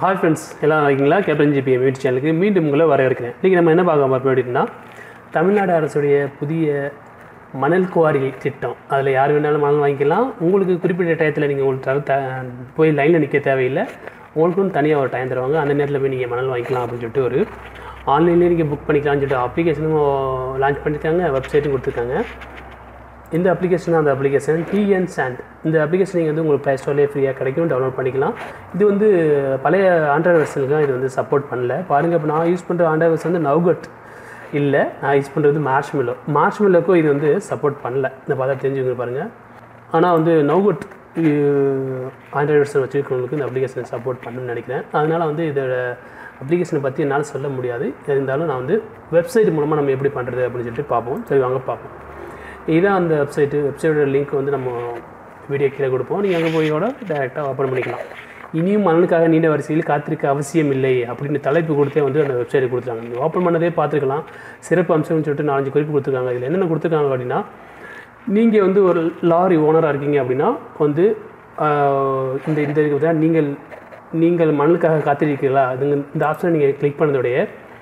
hi friends எல்லாம் இருக்கீங்களா captain GP YouTube சேனலுக்கு மீண்டும் உங்களை வரவேற்கிறேன் இன்றைக்கி நம்ம என்ன பார்க்க போகிறோம் அப்படின்னா தமிழ்நாடு அரசுடைய புதிய மணல் குவாரி திட்டம் அதில் யார் வேணாலும் மணல் வாங்கிக்கலாம் உங்களுக்கு குறிப்பிட்ட டயத்தில் நீங்கள் உங்களுக்கு தர- த- போய் லைனில் நிற்க தேவையில்லை உங்களுக்கும் தனியாக ஒரு டைம் தருவாங்க அந்த நேரத்தில் போய் நீங்கள் மணல் வாங்கிக்கலாம் அப்படின்னு சொல்லிட்டு ஒரு ஆன்லைன்லேயே நீங்கள் புக் பண்ணிக்கலாம்னு சொல்லிட்டு அப்ளிகேஷனும் லான்ச் பண்ணியிருக்காங்க வெப்சைட்டும் கொடுத்துருக்காங்க இந்த அப்ளிகேஷன் அந்த அப்ளிகேஷன் டிஎன் சாண்ட் இந்த அப்ளிகேஷன் நீங்கள் வந்து உங்களுக்கு ப்ளே ஸ்டோர்லேயே ஃப்ரீயாக கிடைக்கும் டவுன்லோட் பண்ணிக்கலாம் இது வந்து பழைய ஆண்ட்ராய்டு வெர்ஷனுக்கு இது வந்து சப்போர்ட் பண்ணல பாருங்கள் இப்போ நான் யூஸ் பண்ணுற ஆண்ட்ராய்டு வெர்ஷன் வந்து நவ்கட் இல்லை நான் யூஸ் பண்ணுறது மார்ச் மில்லோ மார்ச் மில்லோக்கும் இது வந்து சப்போர்ட் பண்ணல இந்த பார்த்தா தெரிஞ்சுங்க பாருங்கள் ஆனால் வந்து நவ்கட் ஆண்ட்ராய்டு வெர்ஷன் வச்சுருக்கவங்களுக்கு இந்த அப்ளிகேஷன் சப்போர்ட் பண்ணணும்னு நினைக்கிறேன் அதனால் வந்து இதோட அப்ளிகேஷனை பற்றி என்னால் சொல்ல முடியாது இருந்தாலும் நான் வந்து வெப்சைட் மூலமாக நம்ம எப்படி பண்ணுறது அப்படின்னு சொல்லிட்டு பார்ப்போம் சரி வாங்க பார்ப்போம் இதுதான் அந்த வெப்சைட்டு வெப்சைட்டோட லிங்க் வந்து நம்ம வீடியோ கீழே கொடுப்போம் நீங்கள் அங்கே போயோட டேரெக்டாக ஓப்பன் பண்ணிக்கலாம் இனியும் மணலுக்காக நீண்ட வரிசையில் காத்திருக்க அவசியம் இல்லை அப்படின்னு தலைப்பு கொடுத்தே வந்து அந்த வெப்சைட் கொடுத்துருக்காங்க நீங்கள் ஓப்பன் பண்ணதே பார்த்துருக்கலாம் சிறப்பு அம்சம்னு சொல்லிட்டு நாலஞ்சு குறிப்பு கொடுத்துருக்காங்க இதில் என்னென்ன கொடுத்துருக்காங்க அப்படின்னா நீங்கள் வந்து ஒரு லாரி ஓனராக இருக்கீங்க அப்படின்னா வந்து ஆஹ், இந்த இந்த இதுக்கு பதிலா நீங்கள் நீங்கள் மணலுக்காக காத்திருக்கீங்களா அதுங்க இந்த ஆப்ஷனை நீங்கள் கிளிக் பண்ணதோடைய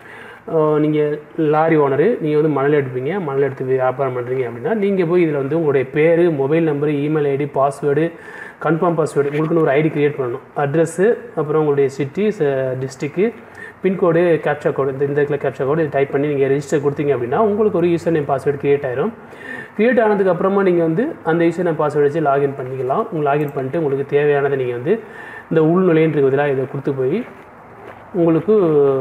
நீங்கள் லாரி ஓனரு நீங்கள் வந்து மணல் எடுப்பீங்க மணல் எடுத்து வியாபாரம் பண்ணுறீங்க அப்படின்னா நீங்கள் போய் இதில் வந்து உங்களுடைய பேர் mobile number email ID password confirm password உங்களுக்குன்னு ஒரு ஐடி கிரியேட் பண்ணணும் அட்ரஸ்ஸு அப்புறம் உங்களுடைய city district pin code captcha code இந்த இந்த இடத்துல கேப்சா கோடு டைப் பண்ணி நீங்கள் ரெஜிஸ்டர் கொடுத்தீங்க அப்படின்னா உங்களுக்கு ஒரு யூசர் நேம் பாஸ்வேர்டு கிரியேட் ஆயிரும் கிரியேட் ஆனதுக்கு அப்புறமா நீங்கள் வந்து அந்த யூசர் நேம் பாஸ்வேர்டு வச்சு லாகின் பண்ணிக்கலாம் உங்கள் லாகின் பண்ணிட்டு உங்களுக்கு தேவையானதை நீங்கள் வந்து இந்த உள்நுழைன்ற பதிலாக இதை கொடுத்து போய் உங்களுக்கு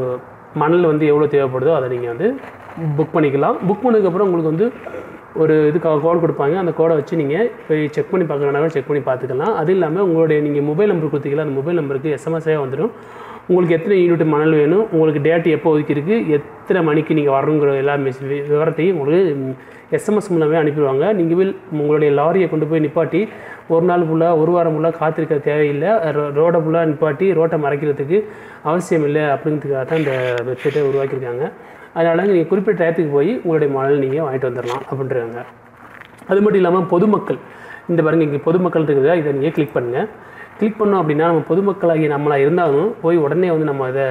மணல் வந்து எவ்வளோ தேவைப்படுதோ அதை நீங்கள் வந்து புக் பண்ணிக்கலாம் புக் பண்ணதுக்கப்புறம் உங்களுக்கு வந்து ஒரு இதுக்காக கோட் கொடுப்பாங்க அந்த கோடை வச்சு நீங்கள் போய் செக் பண்ணி பார்க்கறனால செக் பண்ணி பார்த்துக்கலாம் அது இல்லாமல் உங்களுடைய நீங்கள் மொபைல் நம்பர் கொடுத்தீங்களா அந்த மொபைல் நம்பருக்கு எஸ்எம்எஸ்ஸே வந்துடும் உங்களுக்கு எத்தனை யூனிட் மணல் வேணும் உங்களுக்கு டேட் எப்போ ஒதுக்கிருக்கு எத்தனை மணிக்கு நீங்கள் வரணுங்கிற எல்லா மெஸ் வி- விவரத்தையும் உங்களுக்கு எஸ்எம்எஸ் மூலமே அனுப்பிடுவாங்க நீங்கள் வில் உங்களுடைய லாரியை கொண்டு போய் நிப்பாட்டி ஒரு நாள் ஃபுல்லாக ஒரு வாரம் ஃபுல்லாக காத்திருக்க தேவையில்லை ரோ- ரோடை ஃபுல்லாக நிப்பாட்டி ரோட்டை மறைக்கிறதுக்கு அவசியம் இல்லை அப்படிங்கிறதுக்காக தான் இந்த வெப்சைட்டை உருவாக்கியிருக்காங்க அதனால் நீங்கள் குறிப்பிட்ட டயத்துக்கு போய் உங்களுடைய மணல் நீங்கள் வாங்கிட்டு வந்துடலாம் அப்படின்றாங்க அது மட்டும் இல்லாமல் பொதுமக்கள் இந்த பாருங்க இங்கே பொதுமக்கள் இருக்குதா இதை நீங்கள் கிளிக் பண்ணுங்கள் கிளிக் பண்ணோம் அப்படின்னா நம்ம பொதுமக்களாகிய நம்மளாக இருந்தாலும் போய் உடனே வந்து நம்ம அதை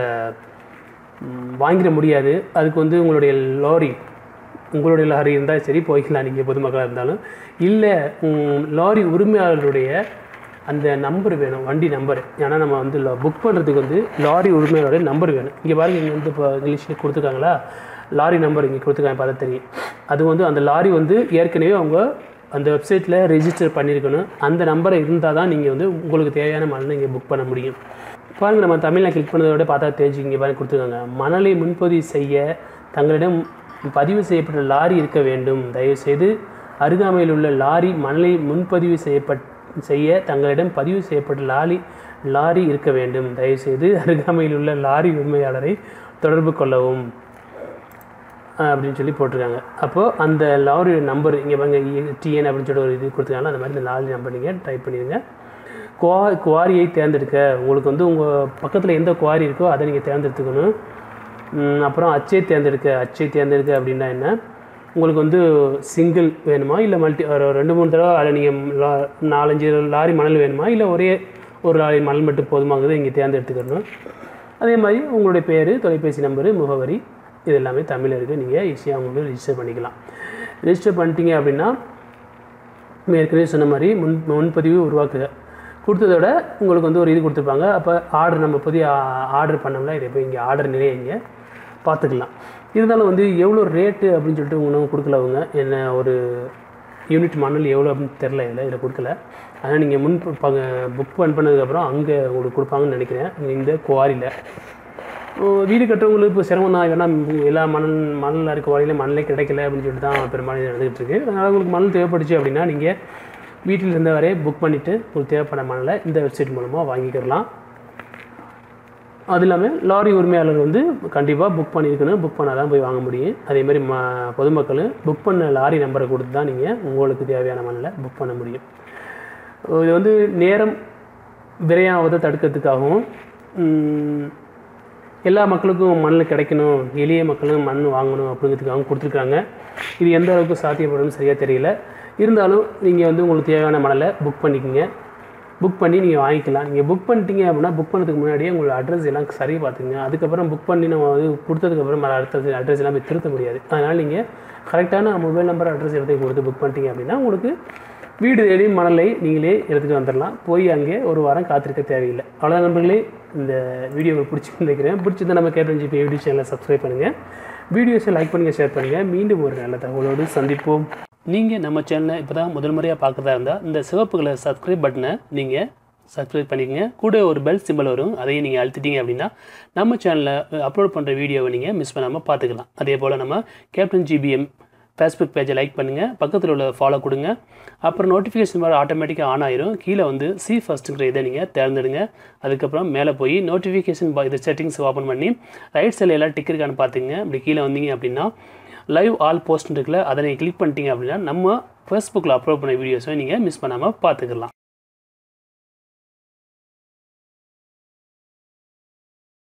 ம், வாங்கிட முடியாது அதுக்கு வந்து உங்களுடைய லாரி உங்களுடைய லாரி இருந்தால் சரி போய்க்கலாம் நீங்கள் பொதுமக்களாக இருந்தாலும் இல்லை ம், லாரி உரிமையாளருடைய அந்த நம்பர் வேணும் வண்டி நம்பர் ஏன்னா நம்ம வந்து புக் பண்ணுறதுக்கு வந்து லாரி உரிமையாளருடைய நம்பர் வேணும் இங்கே பாருங்க இங்கே வந்து இப்போ இங்கிலீஷில் கொடுத்துருக்காங்களா லாரி நம்பர் இங்கே கொடுத்துருக்காங்க பார்த்தா தெரியும் அது வந்து அந்த லாரி வந்து ஏற்கனவே அவங்க அந்த வெப்சைட்டில் ரெஜிஸ்டர் பண்ணியிருக்கணும் அந்த நம்பரை இருந்தால் தான் நீங்கள் வந்து உங்களுக்கு தேவையான மணலை இங்கே புக் பண்ண முடியும் பாருங்க நம்ம தமிழில் கிளிக் பண்ணதை விட பார்த்தா தெரிஞ்சு இங்கே பாருங்க கொடுத்துருக்காங்க மணலை முன்பதிவு செய்ய தங்களிடம் பதிவு செய்யப்பட்ட லாரி இருக்க வேண்டும் தயவுசெய்து அருகாமையில் உள்ள லாரி மணலை முன்பதிவு செய்யப்பட் செய்ய தங்களிடம் பதிவு செய்யப்பட்ட லாரி லாரி இருக்க வேண்டும் தயவுசெய்து அருகாமையில் உள்ள லாரி உரிமையாளரை தொடர்பு கொள்ளவும் அஹ் அப்படின்னு சொல்லி போட்டிருக்காங்க அப்போது அந்த லாரி நம்பர் இங்கே பாருங்க டிஎன் அப்படின்னு சொல்லிட்டு ஒரு இது கொடுத்துருக்காங்க அந்த மாதிரி இந்த லாரி நம்பர் நீங்கள் டைப் பண்ணிடுங்க குவா குவாரியை தேர்ந்தெடுக்க உங்களுக்கு வந்து உங்கள் பக்கத்தில் எந்த குவாரி இருக்கோ அதை நீங்கள் தேர்ந்தெடுத்துக்கணும் உம், அப்புறம் அச்சை தேர்ந்தெடுக்க அச்சை தேர்ந்தெடுக்க அப்படின்னா என்ன உங்களுக்கு வந்து சிங்கிள் வேணுமா இல்லை மல்டி ஒரு ரெண்டு மூணு தடவை அதில் நீங்கள் லா நாலஞ்சு லாரி மணல் வேணுமா இல்லை ஒரே ஒரு லாரி மணல் மட்டும் போதுமானது இங்கே தேர்ந்தெடுத்துக்கணும் அதே மாதிரி உங்களுடைய பேர் தொலைபேசி நம்பரு முகவரி இது எல்லாமே தமிழ் இருக்குது நீங்கள் ஈஸியாக உங்களுக்கு ரிஜிஸ்டர் பண்ணிக்கலாம் ரிஜிஸ்டர் பண்ணிட்டீங்க அப்படின்னா ஏற்கனவே சொன்ன மாதிரி முன் முன்பதிவு உருவாக்குக கொடுத்ததோட உங்களுக்கு வந்து ஒரு இது கொடுத்துருப்பாங்க அப்போ ஆர்டர் நம்ம புதிய ஆர்டர் பண்ணோம்ல இதை போய் இங்கே ஆர்டர் நிலையை இங்கே பார்த்துக்கலாம் இருந்தாலும் வந்து எவ்வளோ ரேட்டு அப்படின்னு சொல்லிட்டு உங்களுக்கு கொடுக்கல அவங்க என்ன ஒரு யூனிட் மணல் எவ்வளோ அப்படின்னு தெரில இதில் இதில் கொடுக்கல ஆனால் நீங்கள் முன் புக் பண்ணதுக்கப்புறம் அங்கே உங்களுக்கு கொடுப்பாங்கன்னு நினைக்கிறேன் இந்த குவாரியில் வீடு கட்டுறவங்களுக்கு இப்போ சிரமம் தான் ஏன்னா எல்லா மணல் மணலில் இருக்க வரையில மணலே கிடைக்கல அப்படின்னு சொல்லிட்டு தான் பெரும்பாலும் இது நடந்துகிட்டு இருக்கு அதனால் உங்களுக்கு மணல் தேவைப்படுச்சு அப்படின்னா நீங்கள் வீட்டில் இருந்த வரையே புக் பண்ணிவிட்டு உங்களுக்கு தேவைப்பட மணலை இந்த வெப்சைட் மூலமாக வாங்கிக்கலாம் அது இல்லாமல் லாரி உரிமையாளர் வந்து கண்டிப்பாக புக் பண்ணியிருக்கணும் புக் பண்ணால் தான் போய் வாங்க முடியும் அதே மாதிரி ம பொதுமக்கள் புக் பண்ண லாரி நம்பரை கொடுத்து தான் நீங்கள் உங்களுக்கு தேவையான மணலை புக் பண்ண முடியும் இது வந்து நேரம் விரையாவதை தடுக்கிறதுக்காகவும் உம், எல்லா மக்களுக்கும் மணல் கிடைக்கணும் எளிய மக்களும் மண் வாங்கணும் அப்படிங்கிறதுக்காகவும் கொடுத்துருக்காங்க இது எந்த அளவுக்கு சாத்தியப்படும்னு சரியாக தெரியல இருந்தாலும் நீங்கள் வந்து உங்களுக்கு தேவையான மணலை புக் பண்ணிக்கோங்க புக் பண்ணி நீங்கள் வாங்கிக்கலாம் நீங்கள் புக் பண்ணிட்டீங்க அப்படின்னா புக் பண்ணதுக்கு முன்னாடியே உங்களோட அட்ரஸ் எல்லாம் சரி பார்த்துங்க அதுக்கப்புறம் புக் பண்ணி நம்ம வந்து கொடுத்ததுக்கப்புறம் அடுத்த அட்ரஸ் எல்லாம் போய் திருத்த முடியாது அதனால் நீங்கள் கரெக்டான மொபைல் நம்பர் அட்ரஸ் எடுத்து கொடுத்து புக் பண்ணிட்டீங்க அப்படின்னா உங்களுக்கு வீடு தேடி மணலை நீங்களே எடுத்துகிட்டு வந்துடலாம் போய் அங்கே ஒரு வாரம் காத்திருக்க தேவையில்லை அவ்வளோ நண்பர்களே இந்த வீடியோவை பிடிச்சி நினைக்கிறேன் பிடிச்சிருந்தா நம்ம கேப்டன் ஜிபி யூடியூப் சேனலை சப்ஸ்கிரைப் பண்ணுங்கள் வீடியோஸை லைக் பண்ணுங்கள் ஷேர் பண்ணுங்கள் மீண்டும் ஒரு நல்ல தகவலோடு சந்திப்போம் நீங்கள் நம்ம சேனலை இப்போ தான் முதல் முறையாக பார்க்குறதா இருந்தால் இந்த சிவப்பு கலர் சப்ஸ்கிரைப் பட்டனை நீங்கள் சப்ஸ்கிரைப் பண்ணிக்கங்க கூட ஒரு பெல் சிம்பிள் வரும் அதையும் நீங்கள் அழுத்திட்டீங்க அப்படின்னா நம்ம சேனலில் அப்லோட் பண்ணுற வீடியோவை நீங்கள் மிஸ் பண்ணாமல் பார்த்துக்கலாம் அதே போல் நம்ம கேப்டன் ஜிபிஎம் ஃபேஸ்புக் பேஜை லைக் பண்ணுங்கள் பக்கத்தில் உள்ள ஃபாலோ கொடுங்க அப்புறம் நோட்டிஃபிகேஷன் மாதிரி ஆட்டோமேட்டிக்காக ஆன் ஆயிரும் கீழே வந்து சி ஃபஸ்ட்டுங்கிற இதை நீங்கள் தேர்ந்தெடுங்க அதுக்கப்புறம் மேலே போய் நோட்டிஃபிகேஷன் இது செட்டிங்ஸ் ஓப்பன் பண்ணி ரைட் சைடில் எல்லாம் டிக் இருக்கான்னு பார்த்துங்க இப்படி கீழே வந்தீங்க அப்படின்னா லைவ் ஆல் போஸ்ட் இருக்குல்ல அதை நீங்கள் கிளிக் பண்ணிட்டீங்க அப்படின்னா நம்ம ஃபேஸ்புக்கில் அப்லோட் பண்ண வீடியோஸை நீங்கள் மிஸ் பண்ணாமல் பார்த்துக்கலாம்